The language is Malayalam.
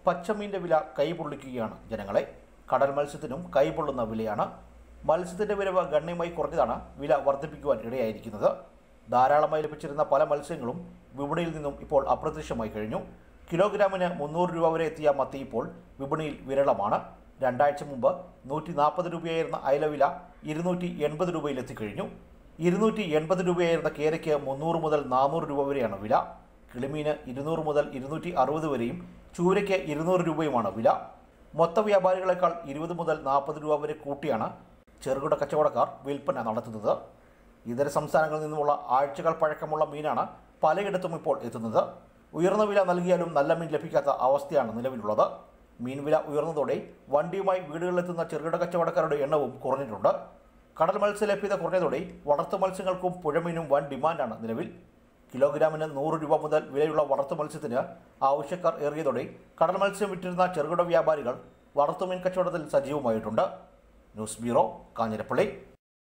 പച്ചമീൻ്റെ വില കൈപൊള്ളിക്കുകയാണ് ജനങ്ങളെ കടൽ മത്സ്യത്തിനും കൈപൊള്ളുന്ന വിലയാണ് മത്സ്യത്തിൻ്റെ വിലവ് ഗണ്യമായി കുറഞ്ഞതാണ് വില വർദ്ധിപ്പിക്കുവാൻ ഇടയായിരിക്കുന്നത് ധാരാളമായി ലഭിച്ചിരുന്ന പല മത്സ്യങ്ങളും വിപണിയിൽ നിന്നും ഇപ്പോൾ അപ്രത്യക്ഷമായി കഴിഞ്ഞു കിലോഗ്രാമിന് മുന്നൂറ് രൂപ വരെ എത്തിയ മത്തി ഇപ്പോൾ വിപണിയിൽ വിരളമാണ് രണ്ടാഴ്ച മുമ്പ് നൂറ്റി നാൽപ്പത് രൂപയായിരുന്ന അയലവില ഇരുന്നൂറ്റി എൺപത് രൂപയിലെത്തിക്കഴിഞ്ഞു ഇരുന്നൂറ്റി എൺപത് രൂപയായിരുന്ന കേരയ്ക്ക് മുന്നൂറ് മുതൽ നാനൂറ് രൂപ വരെയാണ് വില കിളിമീന് ഇരുന്നൂറ് മുതൽ ഇരുന്നൂറ്റി അറുപത് വരെയും ചൂരയ്ക്ക് ഇരുന്നൂറ് രൂപയുമാണ് വില മൊത്ത വ്യാപാരികളെക്കാൾ ഇരുപത് മുതൽ നാൽപ്പത് രൂപ വരെ കൂട്ടിയാണ് ചെറുകിട കച്ചവടക്കാർ വിൽപ്പന നടത്തുന്നത് ഇതര സംസ്ഥാനങ്ങളിൽ നിന്നുമുള്ള ആഴ്ചകൾ പഴക്കമുള്ള മീനാണ് പലയിടത്തും ഇപ്പോൾ എത്തുന്നത് ഉയർന്ന വില നൽകിയാലും നല്ല മീൻ ലഭിക്കാത്ത അവസ്ഥയാണ് നിലവിലുള്ളത് മീൻ വില ഉയർന്നതോടെ വണ്ടിയുമായി വീടുകളിലെത്തുന്ന ചെറുകിട കച്ചവടക്കാരുടെ എണ്ണവും കുറഞ്ഞിട്ടുണ്ട് കടൽ മത്സ്യ ലഭ്യത കുറഞ്ഞതോടെ വളർത്തു മത്സ്യങ്ങൾക്കും പുഴമീനും വൻ ഡിമാൻഡാണ് നിലവിൽ കിലോഗ്രാമിന് നൂറ് രൂപ മുതൽ വിലയുള്ള വളർത്തു മത്സ്യത്തിന് ആവശ്യക്കാർ ഏറിയതോടെ കടൽ മത്സ്യം വിറ്റിരുന്ന ചെറുകിട വ്യാപാരികൾ വളർത്തുമീൻ കച്ചവടത്തിൽ സജീവമായിട്ടുണ്ട് ന്യൂസ് ബ്യൂറോ കാഞ്ഞിരപ്പള്ളി